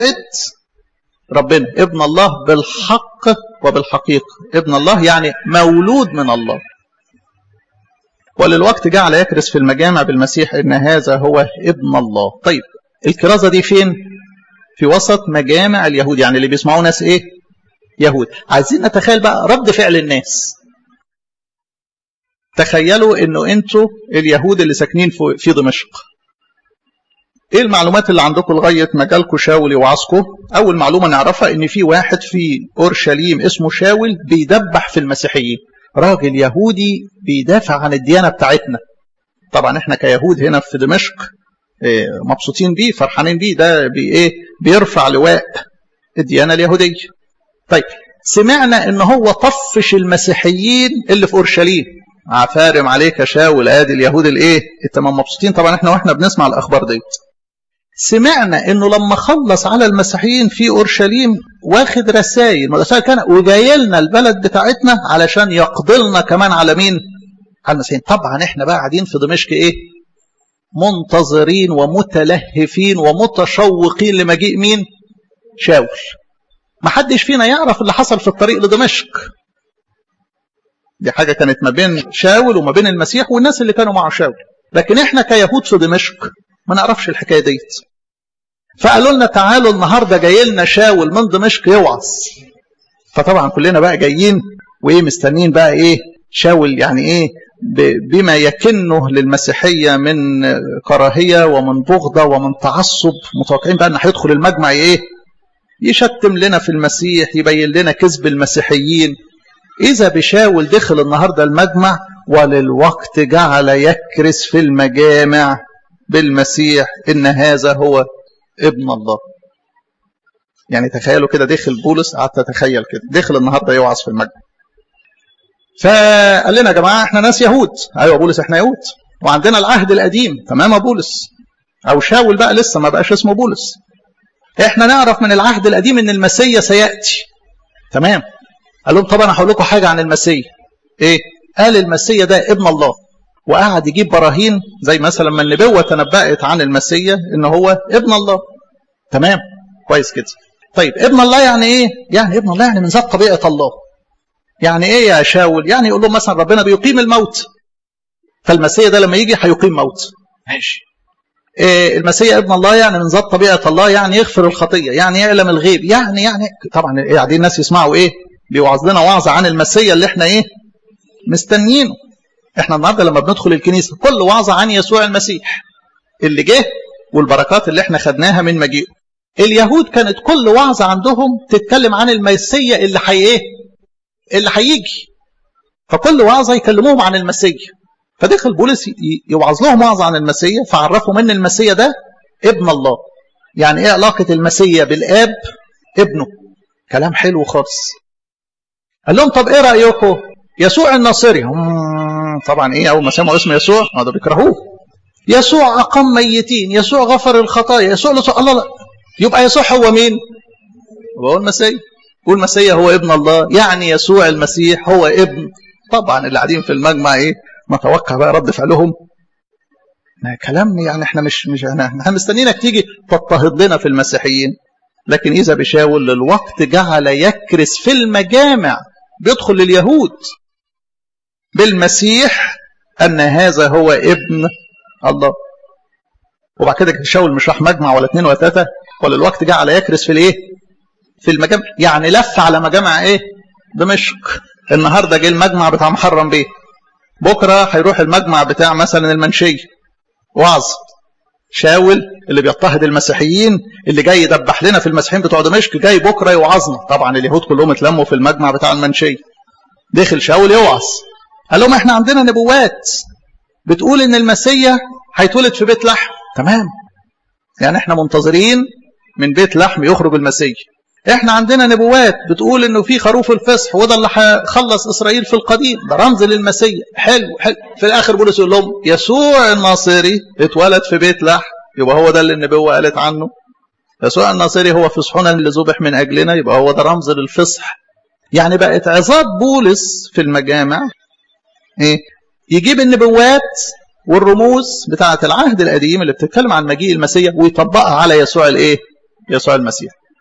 ربنا ابن الله بالحق وبالحقيقة ابن الله يعني مولود من الله وللوقت جعل يكرس في المجامع بالمسيح ان هذا هو ابن الله طيب الكرازة دي فين في وسط مجامع اليهود يعني اللي بيسمعوا ناس ايه يهود عايزين نتخيل بقى رد فعل الناس تخيلوا انه انتوا اليهود اللي ساكنين في دمشق ايه المعلومات اللي عندكم لغايه ما جالكم شاول يوعظكم اول معلومه نعرفها ان في واحد في اورشليم اسمه شاول بيدبح في المسيحيين راجل يهودي بيدافع عن الديانه بتاعتنا طبعا احنا كيهود هنا في دمشق مبسوطين بيه فرحانين بيه ده بي ايه بيرفع لواء الديانه اليهوديه طيب سمعنا ان هو طفش المسيحيين اللي في اورشليم عفارم عليك يا شاول ادي اليهود الايه التمام مبسوطين طبعا احنا واحنا بنسمع الاخبار ديت سمعنا انه لما خلص على المسيحيين في اورشليم واخد رسائل رسائل كان وجاي لنا البلد بتاعتنا علشان يقضي لنا كمان على مين؟ على المسيحيين طبعا احنا بقى قاعدين في دمشق ايه؟ منتظرين ومتلهفين ومتشوقين لمجيء مين؟ شاول ما حدش فينا يعرف اللي حصل في الطريق لدمشق دي حاجة كانت ما بين شاول وما بين المسيح والناس اللي كانوا مع شاول لكن احنا كيهود في دمشق ما نعرفش الحكاية ديت فقالوا لنا تعالوا النهارده جاي لنا شاول من دمشق يوعظ فطبعا كلنا بقى جايين وايه مستنيين بقى ايه شاول يعني ايه بما يكنه للمسيحية من كراهية ومن بغضة ومن تعصب متوقعين بقى ان هيدخل المجمع ايه يشتم لنا في المسيح يبين لنا كذب المسيحيين إذا بشاول دخل النهاردة المجمع وللوقت جعل يكرس في المجامع بالمسيح إن هذا هو ابن الله يعني تخيلوا كده دخل بولس قعدت اتخيل كده دخل النهارده يوعظ في المجمع فقال لنا يا جماعه احنا ناس يهود ايوه بولس احنا يهود وعندنا العهد القديم تمام بولس او شاول بقى لسه ما بقاش اسمه بولس احنا نعرف من العهد القديم ان المسيا سياتي تمام قال لهم طب انا هقول لكم حاجه عن المسيا ايه قال المسيا ده ابن الله وقعد يجيب براهين زي مثلا لما النبوه تنبأت عن المسيا ان هو ابن الله تمام كويس كده طيب ابن الله يعني ايه يعني ابن الله يعني من ذات طبيعه الله يعني ايه يا شاول يعني يقول لهم مثلا ربنا بيقيم الموت فالمسيا ده لما يجي هيقيم موت ماشي إيه المسيح ابن الله يعني من ذات طبيعه الله يعني يغفر الخطيه يعني يعلم الغيب يعني يعني طبعا قاعدين الناس يسمعوا ايه بيوعظ لنا وعظ عن المسيا اللي احنا ايه مستنيينه احنا النهارده لما بندخل الكنيسه كل وعظه عن يسوع المسيح اللي جه والبركات اللي احنا خدناها من مجيئه اليهود كانت كل وعظه عندهم تتكلم عن المسيا اللي حي ايه اللي هيجي فكل وعظه يكلموهم عن المسيا فدخل بولس يوعظ لهم وعظ عن المسيا فعرفهم ان المسيا ده ابن الله يعني ايه علاقه المسيا بالاب ابنه كلام حلو خالص قال لهم طب ايه رايكم يسوع الناصري طبعا ايه اول ما سمعوا اسم يسوع ما ده بيكرهوه يسوع اقام ميتين يسوع غفر الخطايا يسوع لسوع الله لا يبقى يسوع هو مين هو المسيح والمسيح هو ابن الله يعني يسوع المسيح هو ابن طبعا اللي قاعدين في المجمع ايه نتوقع بقى رد فعلهم كلام يعني احنا مش مش احنا مستنيينك تيجي تضطهد لنا في المسيحيين لكن اذا بشاول للوقت جعل يكرس في المجامع بيدخل لليهود بالمسيح ان هذا هو ابن الله وبعد كده شاول مش راح مجمع ولا اثنين ولا ثلاثه ولا الوقت جعل يكرس في الايه في المجامع يعني لف على مجامع ايه دمشق النهارده جه المجمع بتاع محرم بيه بكره هيروح المجمع بتاع مثلا المنشيه وعظ شاول اللي بيضطهد المسيحيين اللي جاي يدبح لنا في المسيحيين بتوع دمشق جاي بكره يوعظنا طبعا اليهود كلهم اتلموا في المجمع بتاع المنشيه دخل شاول يوعظ قال لهم احنا عندنا نبوات بتقول ان المسيا هيتولد في بيت لحم تمام يعني احنا منتظرين من بيت لحم يخرج المسيح احنا عندنا نبوات بتقول انه في خروف الفصح وده اللي هيخلص اسرائيل في القديم ده رمز للمسيح حلو حلو في الاخر بولس يقول لهم يسوع الناصري اتولد في بيت لحم يبقى هو ده اللي النبوه قالت عنه يسوع الناصري هو فصحنا اللي ذبح من اجلنا يبقى هو ده رمز للفصح يعني بقت عظات بولس في المجامع ايه يجيب النبوات والرموز بتاعه العهد القديم اللي بتتكلم عن مجيء المسيح ويطبقها على يسوع الايه يسوع المسيح